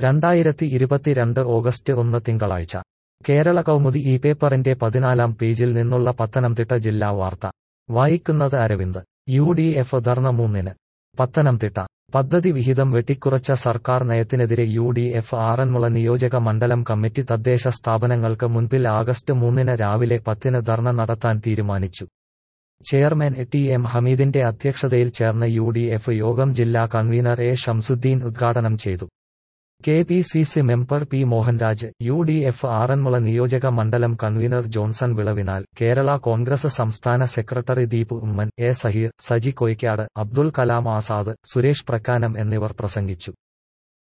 രണ്ടായിരത്തി ഇരുപത്തിരണ്ട് ഓഗസ്റ്റ് ഒന്ന് തിങ്കളാഴ്ച കേരള കൗമുദി ഈ പേപ്പറിന്റെ പതിനാലാം പേജിൽ നിന്നുള്ള പത്തനംതിട്ട ജില്ലാ വാർത്ത വായിക്കുന്നത് Aravind U D F dharna മൂന്നിന് പത്തനംതിട്ട പദ്ധതി വിഹിതം വെട്ടിക്കുറച്ച സർക്കാർ നയത്തിനെതിരെ യു ഡി എഫ് ആറന്മുള നിയോജക മണ്ഡലം കമ്മിറ്റി തദ്ദേശ സ്ഥാപനങ്ങൾക്ക് മുൻപിൽ ആഗസ്റ്റ് മൂന്നിന് രാവിലെ പത്തിന് ധർണ നടത്താൻ തീരുമാനിച്ചു ചെയർമാൻ ടി എം ഹമീദിന്റെ അധ്യക്ഷതയിൽ ചേർന്ന യു ഡി എഫ് യോഗം ജില്ലാ കൺവീനർ എ ഷംസുദ്ദീൻ ഉദ്ഘാടനം ചെയ്തു K P C C member P Mohanraj U D F Aranmula നിയോജക മണ്ഡലം കൺവീനർ ജോൺസൺ വിളവിനാൽ കേരള കോൺഗ്രസ് സംസ്ഥാന സെക്രട്ടറി ദീപ് ഉമ്മൻ എ സഹീർ സജി കൊയ്ക്കാട് അബ്ദുൽ കലാം ആസാദ് സുരേഷ് പ്രക്കാനം എന്നിവർ പ്രസംഗിച്ചു